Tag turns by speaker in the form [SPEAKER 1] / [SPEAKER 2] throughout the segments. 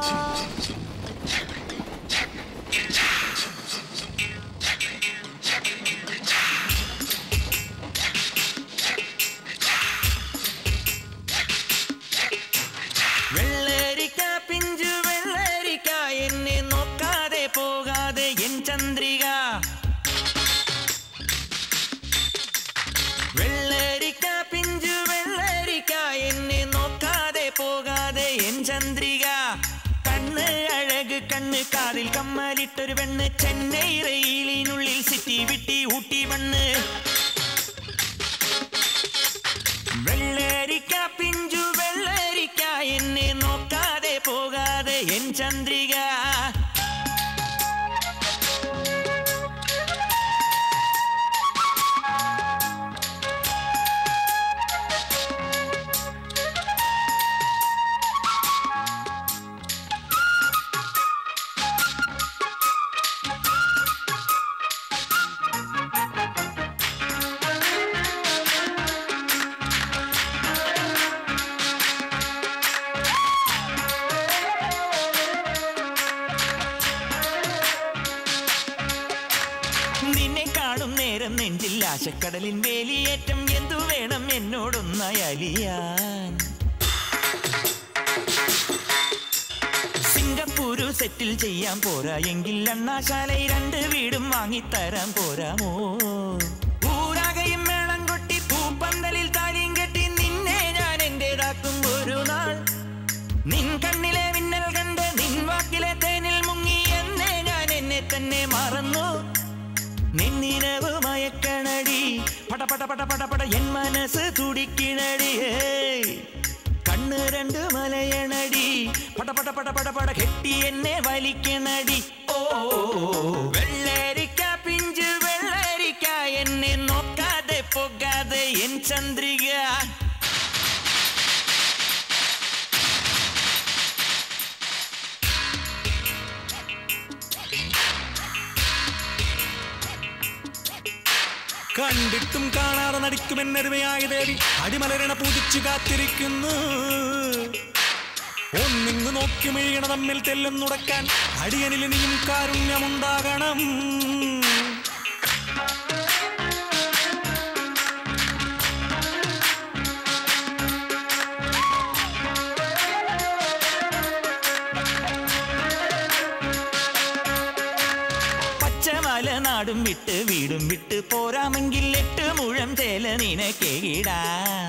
[SPEAKER 1] വെള്ളരിക്ക പിഞ്ചു വെള്ളരിക്ക എന്നെ നോക്കാതെ പോകാതെ എൻ ചന്ദ്രിക വെള്ളരിക്ക പിഞ്ചു വെള്ളരിക്ക എന്നെ നോക്കാതെ പോകാതെ എൻ ചന്ദ്രിക കണ്ണ് അഴക് കണ്ണ് കാതിൽ കമ്മലിട്ടൊരു പെണ്ണ് ചെന്നൈ റെയിലിനുള്ളിൽ സിറ്റി വിട്ടി ഊട്ടി വണ്ണ് വെള്ളരിക്ക പിഞ്ചു വെള്ളരിക്ക എന്നെ നോക്കാതെ പോകാതെ എൻ ചന്ദ്രിക നിന്നെ കാണും നേരം നെഞ്ചിൽ ആശക്കടലിൻ വേലിയേറ്റം എന്തു വേണം എന്നോടൊന്നായി അലിയാൻ സിംഗപ്പൂരു സെറ്റിൽ ചെയ്യാൻ പോരാ എങ്കിൽ അണ്ണാശാലയിൽ രണ്ട് വീടും വാങ്ങിത്തരാൻ പോരാമോ ഊരാകയും മേളം കൊട്ടി പൂപ്പന്തലിൽ താലിയും കെട്ടി നിന്നെ ഞാൻ എന്റേതാക്കും ഒരു നാൾ നിൻ കണ്ണിലെ മിന്നൽ കണ്ട് നിൻ വാക്കിലെ തേനിൽ മുങ്ങി എന്നെ ഞാൻ എന്നെ തന്നെ മറന്നു നിന്നിനവ് മയക്കണടി പട പട പട പട പട എൻ മനസ്സ് തുടിക്കിണടി ഏയ്. കണ്ണ് രണ്ട് മലയണടി പട പട പട പട പട കെട്ടി എന്നെ വലിക്കണടി ഓ വെള്ളരിക്ക പിഞ്ച് വെള്ളരിക്ക എന്നെ നോക്കാതെ പോകാതെ എൻ ചന്ദ്രിക
[SPEAKER 2] കണ്ടിട്ടും കാണാതെ നടിക്കുമെന്നരുമയായ ദേവി അടിമലരണ പൂജിച്ചു കാത്തിരിക്കുന്നു ഒന്നിങ്ങു നോക്കി മെഴുകണ തമ്മിൽ തെല്ലും നുടക്കാൻ അടിയനിൽ ഇനിയും കാരുണ്യമുണ്ടാകണം
[SPEAKER 1] പച്ചമല നാടും വിട്ട് വീടും വിട്ട് പോരാമെങ്കിൽ എട്ട് മുഴം ചേല നിനക്കേകിടാം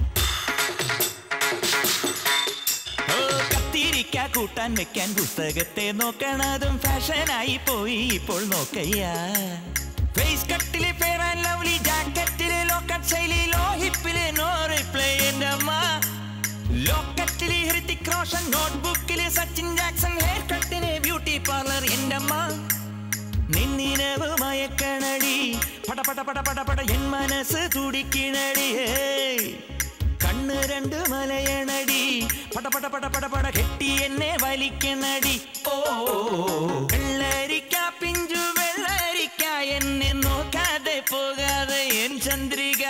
[SPEAKER 1] ഓ, കത്തിരിക്ക കൂട്ടാൻ വെക്കാൻ പുസ്തകത്തെ നോക്കണതും ഫാഷനായി പോയി ഇപ്പോൾ നോക്കയ്യ ഫേസ് കട്ടിലെ ഫെയർ ആൻഡ് ലവ്ലി ജാക്കറ്റിലെ ലോക്കറ്റ് ശൈലി ലോ ഹിപ്പിലെ നോ റിപ്ലൈ എൻ്റെ അമ്മ ലോക്കറ്റിലെ ഹൃതിക് റോഷൻ നോട്ട്ബുക്കിലെ സച്ചിൻ ജാക്സൺ ഹെയർ കട്ടിലെ ബ്യൂട്ടി പാർലർ എൻ്റെ അമ്മ നിന്നിനവ് മയക്കണടി പട പട പട പട പട എൻ മനസ്സ് തുടിക്കിണടി ഏയ്. കണ്ണ് രണ്ട് മലയണടി പട പട പട പട പട കെട്ടി എന്നെ വലിക്കണടി ഓ വെള്ളരിക്ക പിഞ്ചു വെള്ളരിക്ക എന്നെ നോക്കാതെ പോകാതെ എൻ ചന്ദ്രിക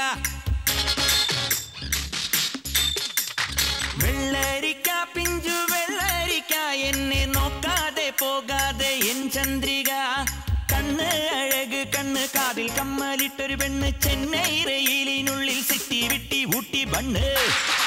[SPEAKER 1] വെള്ളരിക്ക പിഞ്ചു വെള്ളരിക്ക എന്നെ നോക്കാതെ പോകാതെ എൻ ചന്ദ്രിക കണ്ണ് അഴക് കണ്ണ് കാതിൽ കമ്മലിട്ടൊരു പെണ്ണ് ചെന്നൈ റെയിലിനുള്ളിൽ സിറ്റി വിട്ടി ഊട്ടി ബണ്ണ്